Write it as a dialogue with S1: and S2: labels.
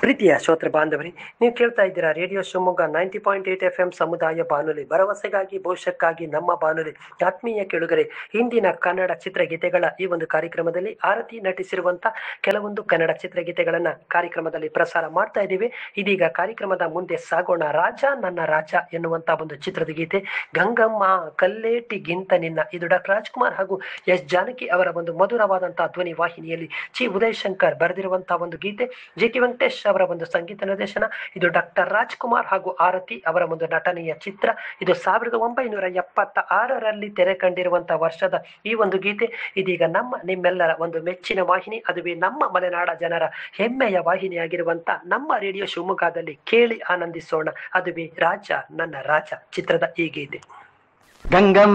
S1: ಪ್ರೀತಿಯ ಶ್ರೋತೃ ಬಾಂಧವರೇ ನೀವು ಕೇಳ್ತಾ ಇದ್ದೀರಾ radio Shivamogga ninety point eight F M ಸಮುದಾಯ ಬಾನುಲಿ ಭರವಸೆಗಾಗಿ ಭವಿಷ್ಯಕ್ಕಾಗಿ ನಮ್ಮ ಬಾನುಲಿ ಆತ್ಮೀಯ ಕೆಳುಗರೆ ಇಂದಿನ ಕನ್ನಡ ಚಿತ್ರಗೀತೆಗಳ ಈ ಒಂದು ಕಾರ್ಯಕ್ರಮದಲ್ಲಿ ಆರತಿ ನಟಿಸಿರುವಂತ ಕೆಲವೊಂದು ಕನ್ನಡ ಚಿತ್ರಗೀತೆಗಳನ್ನ ಕಾರ್ಯಕ್ರಮದಲ್ಲಿ ಪ್ರಸಾರ ಮಾಡ್ತಾ ಇದ್ದೀವಿ ಇದೀಗ ಕಾರ್ಯಕ್ರಮದ ಮುಂದೆ ಸಾಗೋಣ ರಾಜ ನನ್ನ ರಾಜ ಎನ್ನುವಂತ ಒಂದು ಚಿತ್ರದ ಗೀತೆ ಗಂಗಮ್ಮ ಕಲ್ಲೇಟಿಗಿಂತ ನಿನ್ನ ಇದು ಡಾಕ್ಟರ್ ರಾಜ್ಕುಮಾರ್ ಹಾಗೂ ಎಸ್ ಜಾನಕಿ ಅವರ ಒಂದು ಮಧುರವಾದಂತಹ ಧ್ವನಿ ವಾಹಿನಿಯಲ್ಲಿ ಚಿ ಉದಯ್ ಶಂಕರ್ ಬರೆದಿರುವಂತಹ ಒಂದು ಗೀತೆ ಜಿ ಟಿ ವೆಂಕಟೇಶ್ ಅವರ ಒಂದು ಸಂಗೀತ ನಿರ್ದೇಶನ ಇದು ಡಾಕ್ಟರ್ ರಾಜ್ಕುಮಾರ್ ಹಾಗೂ ಆರತಿ ಅವರ ಒಂದು ನಟನೆಯ ಚಿತ್ರ ಇದು ಸಾವಿರದ ಒಂಬೈನೂರ ಎಪ್ಪತ್ತ ಆರರಲ್ಲಿ ತೆರೆ ಕಂಡಿರುವಂತಹ ವರ್ಷದ ಈ ಒಂದು ಗೀತೆ ಇದೀಗ ನಮ್ಮ ನಿಮ್ಮೆಲ್ಲರ ಒಂದು ಮೆಚ್ಚಿನ ವಾಹಿನಿ ಅದುವೇ ನಮ್ಮ ಮಲೆನಾಡ ಜನರ ಹೆಮ್ಮೆಯ ವಾಹಿನಿಯಾಗಿರುವಂತ ನಮ್ಮ ರೇಡಿಯೋ ಶಿವಮೊಗ್ಗದಲ್ಲಿ ಕೇಳಿ ಆನಂದಿಸೋಣ ಅದುವೇ ರಾಜ ನನ್ನ ರಾಜ ಚಿತ್ರದ ಈ ಗೀತೆ
S2: ಗಂಗಮ್ಮ